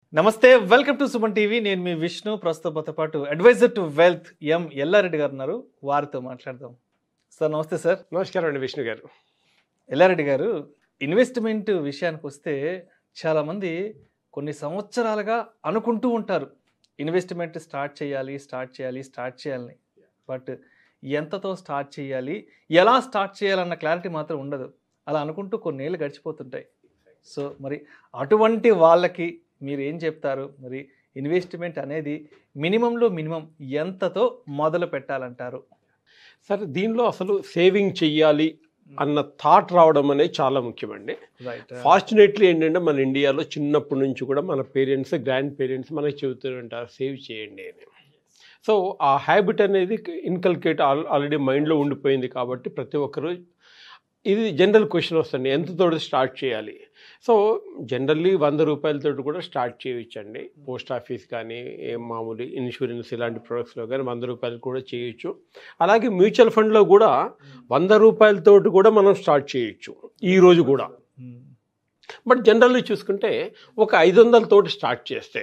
నమస్తే welcome to Suman TV నేను మీ విష్ణు ప్రస్తుతంతో పాటు advisor to wealth M Ellareddy garu ఉన్నారు వారితో మాట్లాడదాం సార్ నమస్తే సార్ నమస్కారం అండి విష్ణు గారు ఎల్లారెడ్డి గారు ఇన్వెస్ట్మెంట్ విషయానికి వస్తే చాలామంది కొన్ని సంవత్సరాలుగా అనుకుంటూ ఉంటారు ఇన్వెస్ట్మెంట్ స్టార్ట్ చేయాలి స్టార్ట్ చేయాలి స్టార్ట్ చేయాలని బట్ ఎంతతో స్టార్ట్ చేయాలి ఎలా స్టార్ట్ చేయాలన్న క్లారిటీ మాత్రం ఉండదు అలా అనుకుంటూ కొన్నేళ్ళు గడిచిపోతుంటాయి సో మరి అటువంటి వాళ్ళకి మీరు ఏం చెప్తారు మరి ఇన్వెస్ట్మెంట్ అనేది మినిమంలో మినిమం ఎంతతో మొదలు పెట్టాలంటారు సరే దీనిలో అసలు సేవింగ్ చెయ్యాలి అన్న థాట్ రావడం అనేది చాలా ముఖ్యమండి రైట్ ఫార్చునేట్లీ ఏంటంటే మన ఇండియాలో చిన్నప్పటి నుంచి కూడా మన పేరెంట్స్ గ్రాండ్ పేరెంట్స్ మనకి చెబుతూ ఉంటారు సేవ్ చేయండి అని సో ఆ హ్యాబిట్ అనేది ఇన్కల్కేట్ ఆల్ ఆల్రెడీ మైండ్లో ఉండిపోయింది కాబట్టి ప్రతి ఒక్కరు ఇది జనరల్ క్వశ్చన్ వస్తుంది ఎంతతో స్టార్ట్ చేయాలి సో జనరల్లీ వంద రూపాయలతో కూడా స్టార్ట్ చేయొచ్చండి పోస్ట్ ఆఫీస్ కానీ ఏ మామూలు ఇన్సూరెన్స్ ఇలాంటి ప్రొడక్ట్స్లో కానీ వంద రూపాయలు కూడా చేయొచ్చు అలాగే మ్యూచువల్ ఫండ్లో కూడా వంద రూపాయలతో కూడా మనం స్టార్ట్ చేయొచ్చు ఈ రోజు కూడా బట్ జనరల్లీ చూసుకుంటే ఒక ఐదు వందలతోటి స్టార్ట్ చేస్తే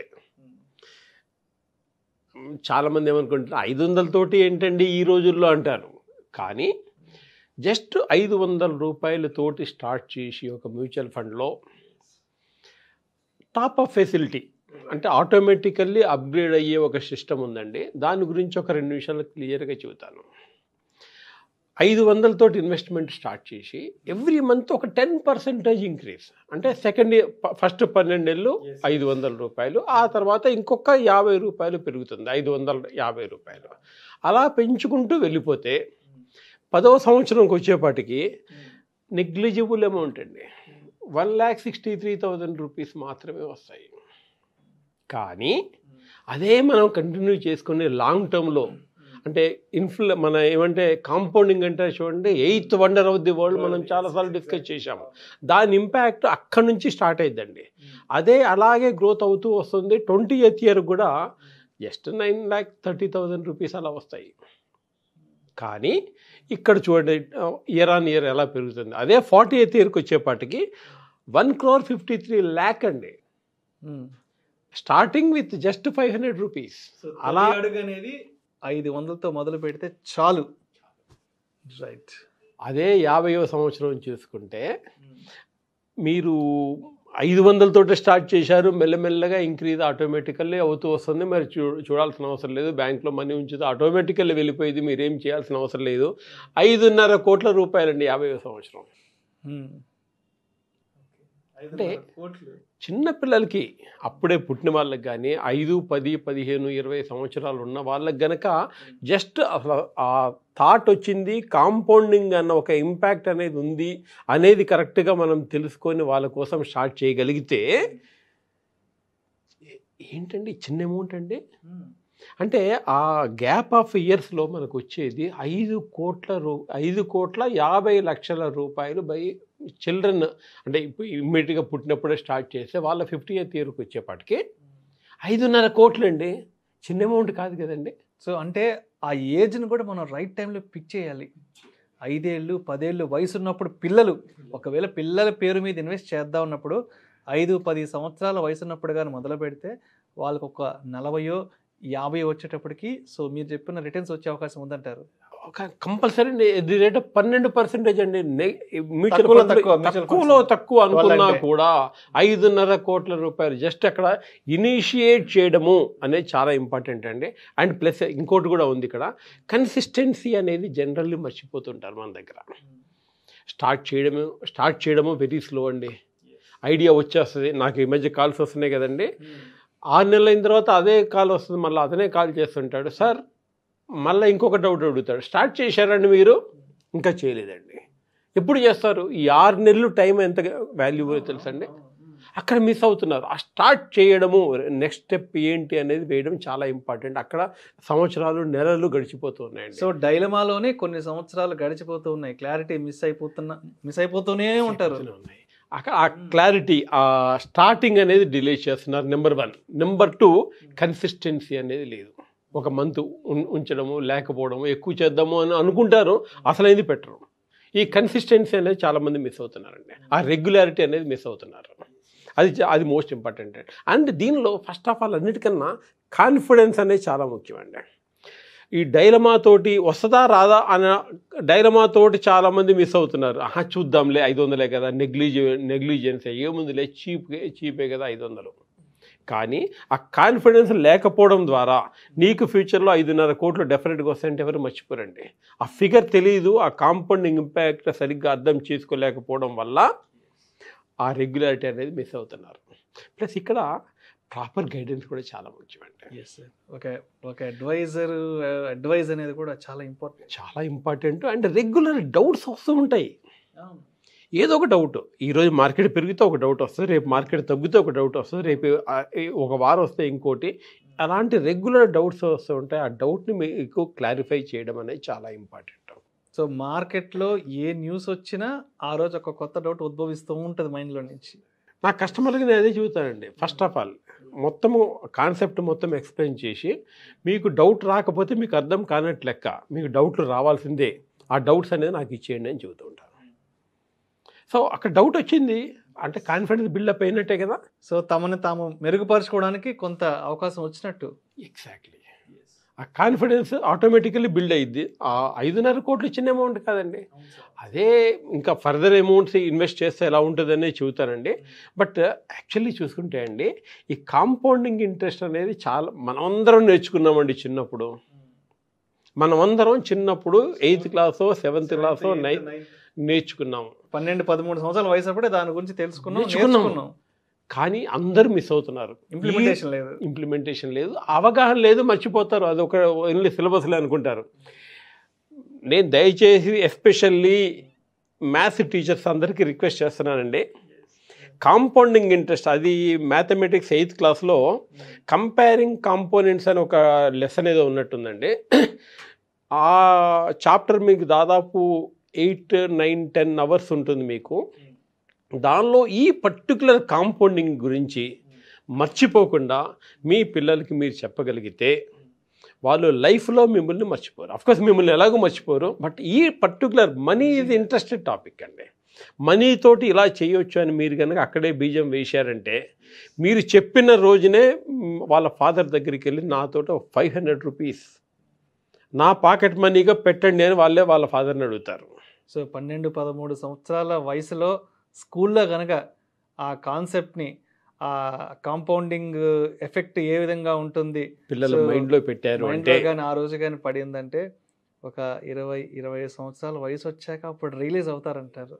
చాలామంది ఏమనుకుంటారు ఐదు వందలతోటి ఏంటండి ఈ రోజుల్లో అంటారు కానీ జస్ట్ ఐదు వందల రూపాయలతోటి స్టార్ట్ చేసి ఒక మ్యూచువల్ ఫండ్లో టాప్ ఆఫ్ ఫెసిలిటీ అంటే ఆటోమేటికల్లీ అప్గ్రేడ్ అయ్యే ఒక సిస్టమ్ ఉందండి దాని గురించి ఒక రెండు నిమిషాలు క్లియర్గా చెబుతాను ఐదు వందలతోటి ఇన్వెస్ట్మెంట్ స్టార్ట్ చేసి ఎవ్రీ మంత్ ఒక టెన్ పర్సెంటేజ్ ఇంక్రీజ్ అంటే సెకండ్ ఇయర్ ఫస్ట్ పన్నెండు నెలలు ఐదు వందల రూపాయలు ఆ తర్వాత ఇంకొక యాభై రూపాయలు పెరుగుతుంది ఐదు వందల యాభై రూపాయలు అలా పెంచుకుంటూ వెళ్ళిపోతే పదవ సంవత్సరంకి వచ్చేపాటికి నెగ్లిజిబుల్ అమౌంట్ అండి one lakh sixty three thousand rupees మాత్రమే వస్తాయి కానీ అదే మనం కంటిన్యూ చేసుకునే లాంగ్ టర్మ్లో అంటే ఇన్ఫ్లు మన ఏమంటే కాంపౌండింగ్ అంటే చూడండి eighth wonder of the world మనం చాలాసార్లు డిస్కస్ చేశాము దాని ఇంపాక్ట్ అక్కడి నుంచి స్టార్ట్ అయిందండి అదే అలాగే గ్రోత్ అవుతూ వస్తుంది ట్వంటీ ఎయిత్ ఇయర్ కూడా just nine lakh thirty thousand rupees అలా వస్తాయి కానీ ఇక్కడ చూడండి ఇయర్ ఆన్ ఇయర్ ఎలా పెరుగుతుంది అదే ఫార్టీ ఎయిత్ ఇయర్కి వచ్చేపాటికి one crore fifty three lakh అండి starting with just five hundred rupees అలా అలా- అడుగు అనేది ఐదు వందలతో మొదలు పెడితే చాలు రైట్ అదే యాభైవ సంవత్సరం చూసుకుంటే మీరు ఐదు వందలతో స్టార్ట్ చేశారు మెల్లమెల్లగా ఇంక్రీజ్ ఆటోమేటికల్లీ అవుతూ వస్తుంది మరి చూ చూడాల్సిన అవసరం లేదు బ్యాంక్లో మనీ ఉంచితే ఆటోమేటికల్లీ వెళ్ళిపోయింది మీరేం చేయాల్సిన అవసరం లేదు ఐదున్నర కోట్ల రూపాయలండి యాభైవ సంవత్సరం అంటే చిన్న పిల్లలకి అప్పుడే పుట్టిన వాళ్ళకి కానీ ఐదు పది పదిహేను ఇరవై సంవత్సరాలు ఉన్న వాళ్ళకి గనక జస్ట్ అసలు ఆ థాట్ వచ్చింది కాంపౌండింగ్ అన్న ఒక ఇంపాక్ట్ అనేది ఉంది అనేది కరెక్ట్గా మనం తెలుసుకొని వాళ్ళ కోసం స్టార్ట్ చేయగలిగితే ఏ- ఏంటండి చిన్న అమౌంట్ అండి అంటే ఆ గ్యాప్ ఆఫ్ ఇయర్స్లో మనకు వచ్చేది ఐదు కోట్ల రూ ఐదు కోట్ల యాభై లక్షల రూపాయలు బై చిల్డ్రన్ అంటే ఇప్పుడు ఇమ్మీడియట్గా పుట్టినప్పుడే స్టార్ట్ చేస్తే వాళ్ళ ఫిఫ్టీ ఎయిత్ ఇయర్కి వచ్చేపాటికి ఐదున్నర కోట్లు అండి చిన్న అమౌంట్ కాదు కదండి సో అంటే ఆ ఏజ్ని కూడా మనం రైట్ టైంలో పిక్ చేయాలి ఐదేళ్ళు పదేళ్ళు వయసు ఉన్నప్పుడు పిల్లలు ఒకవేళ పిల్లల పేరు మీద ఇన్వెస్ట్ చేద్దాం ఉన్నప్పుడు ఐదు పది సంవత్సరాల వయసు ఉన్నప్పుడు కానీ మొదలు పెడితే వాళ్ళకు ఒక నలభయో యాభై వచ్చేటప్పటికి సో మీరు చెప్పిన రిటర్న్స్ వచ్చే అవకాశం ఉందంటారు ఒక కంపల్సరీ ది రేట్ ఆఫ్ పన్నెండు పర్సెంటేజ్ అండి మ్యూచువల్ తక్కువలో ఫండ్స్ తక్కువ, mutual తక్కువలో funds. తక్కువ అనుకున్నా వాళ్ళంటే. కూడా ఐదున్నర కోట్ల రూపాయలు జస్ట్ అక్కడ ఇనిషియేట్ చేయడము అనేది చాలా ఇంపార్టెంట్ అండి అండ్ ప్లస్ ఇంకోటి కూడా ఉంది ఇక్కడ కన్సిస్టెన్సీ అనేది జనరల్లీ మర్చిపోతుంటారు మన దగ్గర స్టార్ట్ చేయడము స్టార్ట్ చేయడము వెరీ స్లో అండి ఐడియా వచ్చేస్తుంది నాకు ఈ మధ్య కాల్స్ వస్తున్నాయి కదండి ఆరు నెలలు అయిన తర్వాత అదే కాల్ వస్తుంది మళ్ళీ అతనే కాల్ చేస్తుంటాడు సార్ మళ్ళీ ఇంకొక డౌట్ అడుగుతాడు స్టార్ట్ చేశారండి మీరు ఇంకా చేయలేదండి ఎప్పుడు చేస్తారు ఈ ఆరు నెలలు టైం ఎంత వాల్యూబుల్ తెలుసండి అక్కడ మిస్ అవుతున్నారు ఆ స్టార్ట్ చేయడము నెక్స్ట్ స్టెప్ ఏంటి అనేది వేయడం చాలా ఇంపార్టెంట్ అక్కడ సంవత్సరాలు నెలలు గడిచిపోతున్నాయండి సో డైలమాలోనే కొన్ని సంవత్సరాలు గడిచిపోతూ ఉన్నాయి క్లారిటీ మిస్ అయిపోతున్న మిస్ అయిపోతూనే ఉంటారు ఉన్నాయి అక్కడ ఆ క్లారిటీ ఆ స్టార్టింగ్ అనేది డిలే చేస్తున్నారు number one number two consistency అనేది లేదు ఒక మంత్ ఉంచడము లేకపోవడము ఎక్కువ చేద్దాము అని అనుకుంటారు అసలైంది పెట్టరు ఈ కన్సిస్టెన్సీ అనేది చాలామంది మిస్ అవుతున్నారండి ఆ రెగ్యులారిటీ అనేది మిస్ అవుతున్నారు అది చ- అది మోస్ట్ ఇంపార్టెంట్ అండ్ దీనిలో ఫస్ట్ ఆఫ్ ఆల్ అన్నిటికన్నా కాన్ఫిడెన్స్ అనేది చాలా ముఖ్యమండి ఈ డైలమా తోటి వస్తుందా రాదా అన్న డైలమా తోటి చాలామంది మిస్ అవుతున్నారు ఆహా చూద్దాంలే ఐదు వందలే కదా నెగ్లిజి నెగ్లిజెన్స్ ఏముందిలే చీప్ చీపే కదా ఐదు వందలు కానీ ఆ కాన్ఫిడెన్స్ లేకపోవడం ద్వారా నీకు ఫ్యూచర్లో ఐదున్నర కోట్లు డెఫినెట్గా వస్తాయంటే ఎవరు మర్చిపోరండి ఆ ఫిగర్ తెలియదు ఆ కాంపౌండింగ్ ఇంపాక్ట్ సరిగ్గా అర్థం చేసుకోలేకపోవడం వల్ల ఆ రెగ్యులారిటీ అనేది మిస్ అవుతున్నారు ప్లస్ ఇక్కడ ప్రాపర్ గైడెన్స్ కూడా చాలా ముఖ్యమండి ఎస్ సార్ ఒక ఒక అడ్వైజర్ అడ్వైజ్ అనేది కూడా చాలా ఇంపార్టెంట్ చాలా ఇంపార్టెంట్ అండ్ రెగ్యులర్ డౌట్స్ వస్తూ ఉంటాయి ఏదో ఒక డౌట్ ఈరోజు మార్కెట్ పెరిగితే ఒక డౌట్ వస్తుంది రేపు మార్కెట్ తగ్గితే ఒక డౌట్ వస్తుంది రేపు ఆ, ఈ ఒక వారం వస్తే ఇంకోటి అలాంటి రెగ్యులర్ డౌట్స్ వస్తూ ఉంటాయి ఆ డౌట్ని మీకు క్లారిఫై చేయడం అనేది చాలా ఇంపార్టెంట్ సో మార్కెట్లో ఏ న్యూస్ వచ్చినా ఆ రోజు ఒక కొత్త డౌట్ ఉద్భవిస్తూ ఉంటుంది మైండ్లో నుంచి నా కస్టమర్కి నేను అదే చెబుతానండి ఫస్ట్ ఆఫ్ ఆల్ మొత్తము కాన్సెప్ట్ మొత్తం ఎక్స్ప్లెయిన్ చేసి మీకు డౌట్ రాకపోతే మీకు అర్థం కానట్టు లెక్క మీకు డౌట్లు రావాల్సిందే ఆ డౌట్స్ అనేది నాకు ఇచ్చేయండి అని చెబుతూ ఉంటాను సో అక్కడ డౌట్ వచ్చింది అంటే కాన్ఫిడెన్స్ బిల్డప్ అయినట్టే కదా సో తమని తాము మెరుగుపరచుకోవడానికి కొంత అవకాశం వచ్చినట్టు ఎగ్జాక్ట్లీ ఆ కాన్ఫిడెన్స్ ఆటోమేటికల్లీ బిల్డ్ అయ్యిద్ది ఆ ఐదున్నర కోట్లు చిన్న అమౌంట్ కాదండి అదే ఇంకా ఫర్దర్ అమౌంట్స్ ఇన్వెస్ట్ చేస్తే ఎలా ఉంటుందనే చెబుతానండి బట్ యాక్చువల్లీ చూసుకుంటే అండి ఈ కాంపౌండింగ్ ఇంట్రెస్ట్ అనేది చాలా మనమందరం నేర్చుకున్నామండి చిన్నప్పుడు మనమందరం చిన్నప్పుడు ఎయిత్ క్లాసో సెవెంత్ క్లాసో నైన్త్ నేర్చుకున్నాము పన్నెండు పదమూడు సంవత్సరాల వయసు అప్పుడే దాని గురించి తెలుసుకున్నాం నేర్చుకున్నాం. నేర్చుకున్నాం కానీ అందరూ మిస్ అవుతున్నారు ఇంప్లిమెంటేషన్ లేదు ఇంప్లిమెంటేషన్ లేదు అవగాహన లేదు మర్చిపోతారు అది ఒక ఓన్లీ సిలబస్లే అనుకుంటారు నేను దయచేసి ఎస్పెషల్లీ మ్యాథ్స్ టీచర్స్ అందరికీ రిక్వెస్ట్ చేస్తున్నానండి కాంపౌండింగ్ ఇంట్రెస్ట్ అది మ్యాథమెటిక్స్ ఎయిత్ క్లాస్లో కంపేరింగ్ కాంపోనెంట్స్ అని ఒక లెసన్ ఏదో ఉన్నట్టుందండి ఆ చాప్టర్ మీకు దాదాపు ఎయిట్ నైన్ టెన్ అవర్స్ ఉంటుంది మీకు దానిలో ఈ పర్టికులర్ కాంపౌండింగ్ గురించి మర్చిపోకుండా మీ పిల్లలకి మీరు చెప్పగలిగితే వాళ్ళు లైఫ్లో మిమ్మల్ని మర్చిపోరు అఫ్కోర్స్ మిమ్మల్ని ఎలాగో మర్చిపోరు బట్ ఈ పర్టికులర్ మనీ ఇది ఇంట్రెస్టెడ్ టాపిక్ అండి మనీ తోటి ఇలా చేయొచ్చు అని మీరు కనుక అక్కడే బీజం వేశారంటే మీరు చెప్పిన రోజునే మ్, వాళ్ళ ఫాదర్ దగ్గరికి వెళ్ళి నాతోటి ఫైవ్ హండ్రెడ్ రూపీస్ నా పాకెట్ మనీగా పెట్టండి అని వాళ్ళే వాళ్ళ ఫాదర్ని అడుగుతారు సో పన్నెండు పదమూడు సంవత్సరాల వయసులో స్కూల్లో కనుక ఆ కాన్సెప్ట్ని ఆ కాంపౌండింగ్ ఎఫెక్ట్ ఏ విధంగా ఉంటుంది పిల్లలు So, మైండ్లో పెట్టారు అంటే మైండ్లో కానీ ఆ రోజు కానీ పడిందంటే ఒక ఇరవై ఇరవై ఐదు సంవత్సరాల వయసు వచ్చాక అప్పుడు రిలీజ్ అవుతారంటారు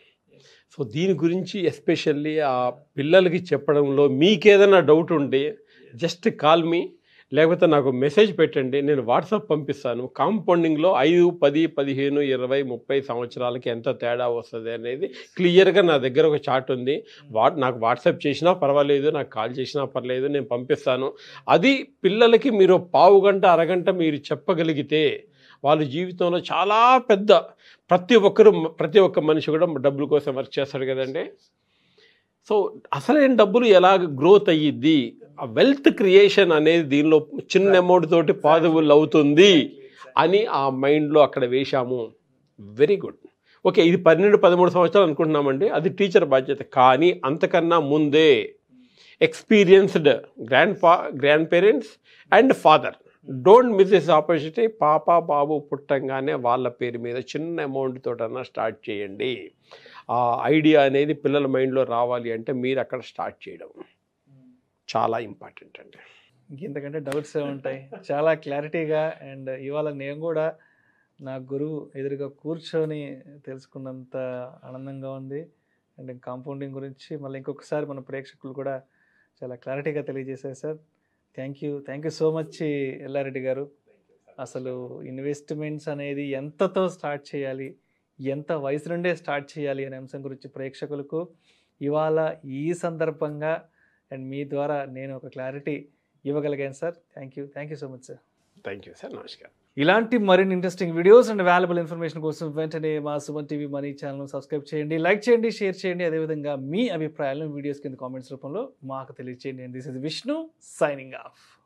సో దీని గురించి ఎస్పెషల్లీ ఆ పిల్లలకి చెప్పడంలో మీకేదైనా డౌట్ ఉంటే జస్ట్ కాల్ మీ లేకపోతే నాకు మెసేజ్ పెట్టండి నేను వాట్సాప్ పంపిస్తాను కాంపౌండింగ్లో ఐదు పది పదిహేను ఇరవై ముప్పై సంవత్సరాలకి ఎంత తేడా వస్తుంది అనేది క్లియర్గా నా దగ్గర ఒక చార్ట్ ఉంది వాట్ నాకు వాట్సాప్ చేసినా పర్వాలేదు నాకు కాల్ చేసినా పర్లేదు నేను పంపిస్తాను అది పిల్లలకి మీరు పావు గంట అరగంట మీరు చెప్పగలిగితే వాళ్ళ జీవితంలో చాలా పెద్ద ప్రతి ఒక్కరు ప్రతి ఒక్క మనిషి కూడా డబ్బుల కోసం వర్క్ చేస్తాడు కదండి సో అసలైన డబ్బులు ఎలా గ్రోత్ అయ్యిద్ది ఆ వెల్త్ క్రియేషన్ అనేది దీనిలో చిన్న అమౌంట్ తోటి పాసిబుల్ అవుతుంది అని ఆ మైండ్లో అక్కడ వేశాము వెరీ గుడ్ ఓకే ఇది పన్నెండు పదమూడు సంవత్సరాలు అనుకుంటున్నామండి అది టీచర్ బాధ్యత కానీ అంతకన్నా ముందే ఎక్స్పీరియన్స్డ్ గ్రాండ్ ఫా grandparents and father don't miss this opportunity పాప బాబు పుట్టంగానే వాళ్ళ పేరు మీద చిన్న అమౌంట్ తోటన్నా స్టార్ట్ చేయండి ఆ ఐడియా అనేది పిల్లల మైండ్లో రావాలి అంటే మీరు అక్కడ స్టార్ట్ చేయడం చాలా ఇంపార్టెంట్ అండి ఇంకెంతకంటే డౌట్స్ ఉంటాయి చాలా క్లారిటీగా అండ్ ఇవాళ నేను కూడా నా గురువు ఎదురుగా కూర్చొని తెలుసుకున్నంత ఆనందంగా ఉంది అండ్ కాంపౌండింగ్ గురించి మళ్ళీ ఇంకొకసారి మన ప్రేక్షకులు కూడా చాలా క్లారిటీగా తెలియజేశారు sir thank you thank you so much Ellareddy garu అసలు ఇన్వెస్ట్మెంట్స్ అనేది ఎంతతో స్టార్ట్ చేయాలి ఎంత వయసు నుండే స్టార్ట్ చేయాలి అనే అంశం గురించి ప్రేక్షకులకు ఇవాళ ఈ సందర్భంగా అండ్ మీ ద్వారా నేను ఒక క్లారిటీ ఇవ్వగలిగాను sir thank you thank you so much sir thank you sir నమస్కారం ఇలాంటి మరిన్ని interesting videos and valuable information కోసం వెంటనే మా Suman TV money channel subscribe చేయండి లైక్ చేయండి షేర్ చేయండి అదేవిధంగా మీ అభిప్రాయాలను వీడియోస్ కింద కామెంట్స్ రూపంలో మాకు తెలియజేయండి this is Vishnu signing of